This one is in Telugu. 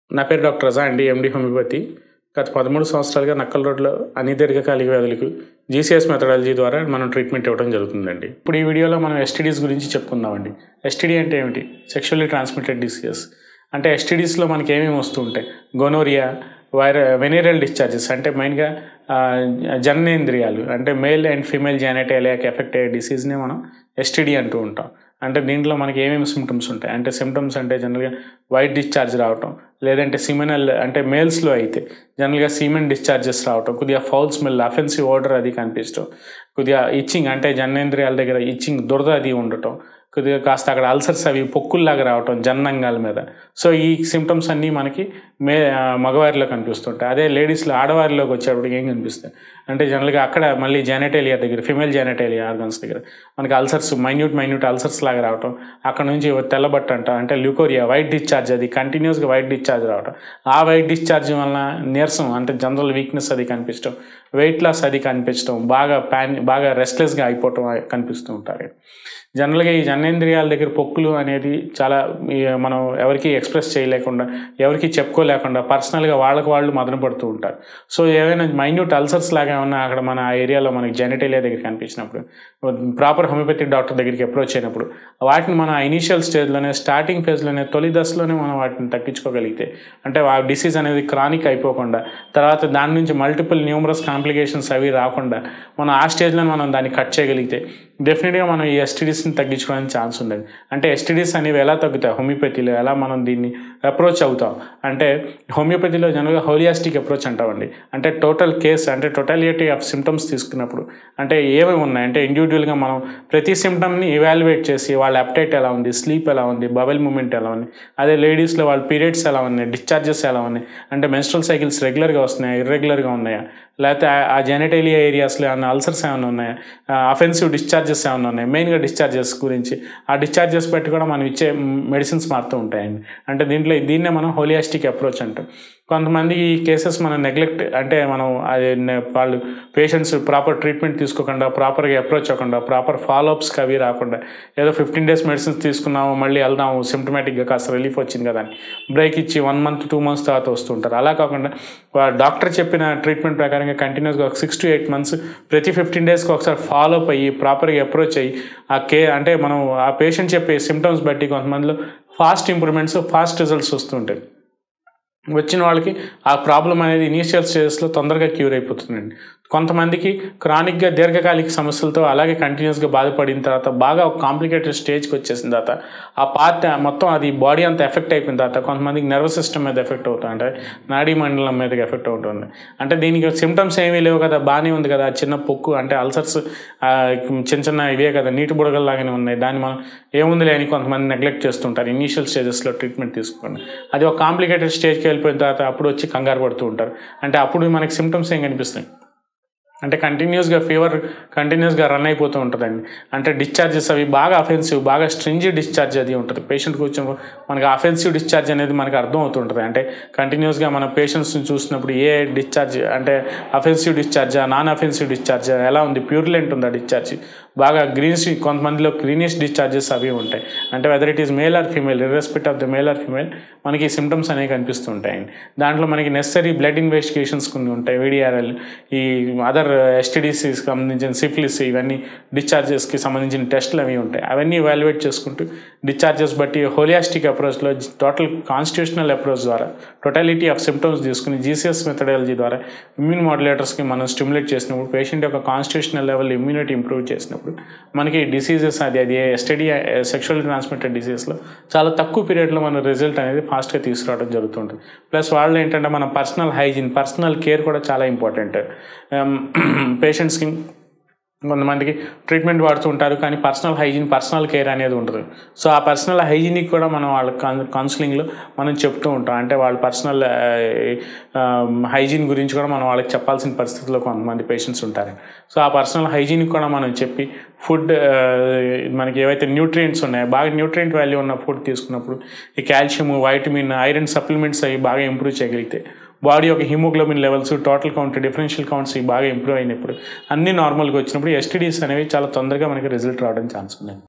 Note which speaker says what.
Speaker 1: నా పేరు డాక్టర్ రజా అండి ఎండి హోమియోపతి గత పదమూడు సంవత్సరాలుగా నక్కల రోడ్లో అన్ని దీర్ఘకాలిక వ్యాధులకు జీసీఎస్ మెథడాలజీ ద్వారా మనం ట్రీట్మెంట్ ఇవ్వడం జరుగుతుందండి ఇప్పుడు ఈ వీడియోలో మనం ఎస్టీడీస్ గురించి చెప్పుకుందామండి ఎస్టీడీ అంటే ఏమిటి సెక్షువల్లీ ట్రాన్స్మిటెడ్ డిసీజెస్ అంటే ఎస్టీడీస్లో మనకి ఏమేమి వస్తూ ఉంటాయి గొనోరియా వైర వెనీరల్ డిశ్చార్జెస్ అంటే మెయిన్గా జననేంద్రియాలు అంటే మేల్ అండ్ ఫీమేల్ జానటేలియాకి ఎఫెక్ట్ అయ్యే డిసీజ్ని మనం ఎస్టీడీ అంటూ ఉంటాం అంటే దీంట్లో మనకి ఏమేమి సిమ్టమ్స్ ఉంటాయి అంటే సిమ్టమ్స్ అంటే జనరల్గా వైట్ డిశ్చార్జ్ రావటం లేదంటే సిమెనల్ అంటే మేల్స్లో అయితే జనరల్గా సీమెన్ డిశ్చార్జెస్ రావటం కొద్దిగా ఫౌల్ స్మెల్ అఫెన్సివ్ ఆర్డర్ అది కనిపించడం కొద్దిగా ఇచ్చింగ్ అంటే జననేంద్రియాల దగ్గర ఇచ్చింగ్ దురద అది ఉండటం కొద్దిగా కాస్త అక్కడ అల్సర్స్ అవి పొక్కుల్లాగా రావటం జన్నంగాల మీద సో ఈ సిమ్టమ్స్ అన్నీ మనకి మే మగవారిలో కనిపిస్తుంటాయి అదే లేడీస్లో ఆడవారిలోకి వచ్చేటప్పటికి ఏం కనిపిస్తాయి అంటే జనరల్గా అక్కడ మళ్ళీ జానటేలియా దగ్గర ఫిమేల్ జానటేలియా ఆర్గన్స్ దగ్గర మనకి అల్సర్స్ మైన్యూట్ మైన్యూట్ అల్సర్స్ లాగా రావటం అక్కడ నుంచి తెల్లబట్ట అంట అంటే ల్యూకోరియా వైట్ డిశ్చార్జ్ అది కంటిన్యూస్గా వైట్ డిశ్చార్జ్ రావటం ఆ వైట్ డిశ్చార్జ్ వలన నీరసం అంటే జనరల్ వీక్నెస్ అది కనిపించడం వెయిట్ లాస్ అది కనిపించడం బాగా ప్యాన్ బాగా రెస్ట్లెస్గా అయిపోవటం కనిపిస్తూ ఉంటారు జనరల్గా ఈ జనేంద్రియాల దగ్గర పొక్కులు అనేది చాలా మనం ఎవరికి ఎక్స్ప్రెస్ చేయలేకుండా ఎవరికి చెప్పుకోలేకుండా పర్సనల్గా వాళ్ళకి వాళ్ళు మదన పడుతూ ఉంటారు సో ఏదైనా మైన్యూట్ అల్సర్స్ లాగా ఏమన్నా అక్కడ మన ఆ ఏరియాలో మనకి జెనటేలియా దగ్గర కనిపించినప్పుడు ప్రాపర్ హోమియోపతిక్ డాక్టర్ దగ్గరికి అప్రోచ్ అయినప్పుడు వాటిని మన ఇనీషియల్ స్టేజ్లోనే స్టార్టింగ్ ఫేజ్లోనే తొలి దశలోనే మనం వాటిని తగ్గించుకోగలిగితే అంటే ఆ డిసీజ్ అనేది క్రానిక్ అయిపోకుండా తర్వాత దాని నుంచి మల్టిపుల్ న్యూమరస్ కాంప్లికేషన్స్ అవి రాకుండా మనం ఆ స్టేజ్లో మనం దాన్ని కట్ చేయగలిగితే డెఫినెట్గా మనం ఈ ఎస్టీడీస్ని తగ్గించుకోవడానికి ఛాన్స్ ఉండదు అంటే ఎస్టీడీస్ అనేవి ఎలా తగ్గుతాయి హోమియోపతిలో ఎలా మనం దీన్ని అప్రోచ్ అవుతాం అంటే హోమియోపతిలో జనరల్గా హోలియాస్టిక్ అప్రోచ్ అంటామండి అంటే టోటల్ కేస్ అంటే టోటాలిటీ ఆఫ్ సిమ్టమ్స్ తీసుకున్నప్పుడు అంటే ఏమేమి ఉన్నాయి అంటే ఇండివిజువల్గా మనం ప్రతి సిమ్టమ్ని ఇవాల్యుయేట్ చేసి వాళ్ళ అప్టైట్ ఎలా ఉంది స్లీప్ ఎలా ఉంది బబల్ మూమెంట్ ఎలా ఉంది అదే లేడీస్లో వాళ్ళ పీరియడ్స్ ఎలా ఉన్నాయి డిశ్చార్జెస్ ఎలా ఉన్నాయి అంటే మెన్స్ట్రల్ సైకిల్స్ రెగ్యులర్గా వస్తున్నాయా ఇర్రెగ్యులర్గా ఉన్నాయా లేకపోతే ఆ జెనటేలియా ఏరియాస్లో ఏమైనా అల్సర్స్ ఏమైనా ఉన్నాయా అఫెన్సివ్ డిశ్చార్జెస్ ఏమైనా ఉన్నాయి మెయిన్గా డిశ్చార్జెస్ గురించి ఆ డిశ్చార్జెస్ పెట్టి కూడా మనం ఇచ్చే మెడిసిన్స్ మారుతూ ఉంటాయండి అంటే దీంట్లో దీన్నే మనం హోలియాస్టిక్ అప్రోచ్ అంటాం కొంతమంది ఈ కేసెస్ మనం నెగ్లెక్ట్ అంటే మనం అది వాళ్ళు పేషెంట్స్ ప్రాపర్ ట్రీట్మెంట్ తీసుకోకుండా ప్రాపర్గా అప్రోచ్ అవ్వకుండా ప్రాపర్ ఫాలోఅప్స్కి అవి రాకుండా ఏదో ఫిఫ్టీన్ డేస్ మెడిసిన్స్ తీసుకున్నాము మళ్ళీ వెళ్దాము సిమ్టమేటిక్గా కాస్త రిలీఫ్ వచ్చింది కదా అని బ్రేక్ ఇచ్చి వన్ మంత్ టూ మంత్స్ తర్వాత వస్తుంటారు అలా కాకుండా డాక్టర్ చెప్పిన ట్రీట్మెంట్ ప్రకారంగా కంటిన్యూస్గా ఒక సిక్స్ టు ఎయిట్ మంత్స్ ప్రతి ఫిఫ్టీన్ డేస్కి ఒకసారి ఫాలోఅప్ అయ్యి ప్రాపర్గా అప్రోచ్ అయ్యి ఆ కే అంటే మనం ఆ పేషెంట్ చెప్పే సిమ్టమ్స్ బట్టి కొంతమందిలో ఫాస్ట్ ఇంప్రూవ్మెంట్స్ ఫాస్ట్ రిజల్ట్స్ వస్తుంటాయి వచ్చిన వాళ్ళకి ఆ ప్రాబ్లం అనేది ఇనీషియల్ స్టేజెస్లో తొందరగా క్యూర్ అయిపోతుందండి కొంతమందికి క్రానిక్గా దీర్ఘకాలిక సమస్యలతో అలాగే కంటిన్యూస్గా బాధపడిన తర్వాత బాగా ఒక కాంప్లికేటెడ్ స్టేజ్కి వచ్చేసిన తర్వాత ఆ పార్ట్ మొత్తం అది బాడీ అంతా ఎఫెక్ట్ అయిపోయిన తర్వాత కొంతమందికి నర్వస్ సిస్టమ్ మీద ఎఫెక్ట్ అవుతుంది అంటే నాడీ మండలం మీదకి ఎఫెక్ట్ అవుతుంది అంటే దీనికి సిమ్టమ్స్ ఏమీ లేవు కదా బాగానే ఉంది కదా చిన్న పొక్కు అంటే అల్సర్స్ చిన్న చిన్న ఇవే కదా నీటి బుడగల్లాగానే ఉన్నాయి దాన్ని మనం ఏముంది లేని కొంతమంది నెగ్లెక్ట్ చేస్తుంటారు ఇనీషియల్ స్టేజెస్లో ట్రీట్మెంట్ తీసుకోండి అది ఒక కాంప్లికేటెడ్ స్టేజ్కి వెళ్ళిపోయిన తర్వాత అప్పుడు వచ్చి కంగారు పడుతూ ఉంటారు అంటే అప్పుడు మనకి సిమ్టమ్స్ ఏం కనిపిస్తాయి అంటే కంటిన్యూస్గా ఫీవర్ కంటిన్యూస్గా రన్ అయిపోతూ ఉంటుందండి అంటే డిశ్చార్జెస్ అవి బాగా అఫెన్సివ్ బాగా స్ట్రింజీ డిశ్చార్జ్ అది ఉంటుంది పేషెంట్ కూర్చొని మనకి అఫెన్సివ్ డిశ్చార్జ్ అనేది మనకి అర్థం అవుతుంటుంది అంటే కంటిన్యూస్గా మన పేషెంట్స్ని చూసినప్పుడు ఏ డిశ్చార్జ్ అంటే అఫెన్సివ్ డిశ్చార్జా నాన్ అఫెన్సివ్ డిశ్చార్జ్ ఎలా ఉంది ప్యూర్లెంట్ ఉందా డిశ్చార్జ్ బాగా గ్రీనిష్ కొంతమందిలో గ్రీనిష్ డిశ్చార్జెస్ అవి ఉంటాయి అంటే whether it is male or female irrespective of the male or female మనకి సిమ్టమ్స్ అనేవి కనిపిస్తూ ఉంటాయండి దాంట్లో మనకి నెసరీ బ్లడ్ ఇన్వెస్టిగేషన్స్ కొన్ని ఉంటాయి వీడిఆర్ఎల్ ఈ అదర్ ఎస్టీడీసీ సంబంధించిన సిఫిలిస్ ఇవన్నీ డిశ్చార్జెస్కి సంబంధించిన టెస్టులు అవి ఉంటాయి అవన్నీ ఇవాల్యుయేట్ చేసుకుంటూ డిశ్చార్జెస్ బట్టి హోలియాస్టిక్ అప్రోచ్లో టోటల్ కాన్స్టిట్యూషనల్ అప్రోచ్ ద్వారా టోటాలిటీ ఆఫ్ సిమ్టమ్స్ తీసుకుని జీసీఎస్ మెథడాలజీ ద్వారా ఇమ్యూన్ మాడ్యులేటర్స్కి మనం స్టిమ్యులేట్ చేసినప్పుడు పేషెంట్ యొక్క కాన్స్టిట్యూషనల్ లెవెల్ ఇమ్యూనిటీ ఇంప్రూవ్ చేసినప్పుడు మనకి డిసీజెస్ అది అది ఎస్టడీ సెక్షువల్ ట్రాన్స్మిటెడ్ డిసీజెస్లో చాలా తక్కువ పీరియడ్లో మన రిజల్ట్ అనేది ఫాస్ట్గా తీసుకురావడం జరుగుతుంటుంది ప్లస్ వాళ్ళు ఏంటంటే మన పర్సనల్ హైజీన్ పర్సనల్ కేర్ కూడా చాలా ఇంపార్టెంట్ పేషెంట్స్కి కొంతమందికి ట్రీట్మెంట్ వాడుతూ ఉంటారు కానీ పర్సనల్ హైజీన్ పర్సనల్ కేర్ అనేది ఉంటుంది సో ఆ పర్సనల్ హైజీనిక్ కూడా మనం వాళ్ళ కౌన్సిలింగ్లో మనం చెప్తూ ఉంటాం అంటే వాళ్ళ పర్సనల్ హైజీన్ గురించి కూడా మనం వాళ్ళకి చెప్పాల్సిన పరిస్థితుల్లో కొంతమంది పేషెంట్స్ ఉంటారు సో ఆ పర్సనల్ హైజీనిక్ కూడా మనం చెప్పి ఫుడ్ మనకి ఏవైతే న్యూట్రియంట్స్ ఉన్నాయో బాగా న్యూట్రియంట్ వాల్యూ ఉన్న ఫుడ్ తీసుకున్నప్పుడు ఈ కాల్షియం వైటమిన్ ఐరన్ సప్లిమెంట్స్ అవి బాగా ఇంప్రూవ్ చేయగలిగితే బాడీ యొక్క haemoglobin levels total count differential counts ఇవి బాగా ఇంప్రూవ్ అయినప్పుడు అన్ని నార్మల్గా వచ్చినప్పుడు ఎస్టీడీస్ అనేవి చాలా తొందరగా మనకి రిజల్ట్ రావడానికి ఛాన్స్ ఉంది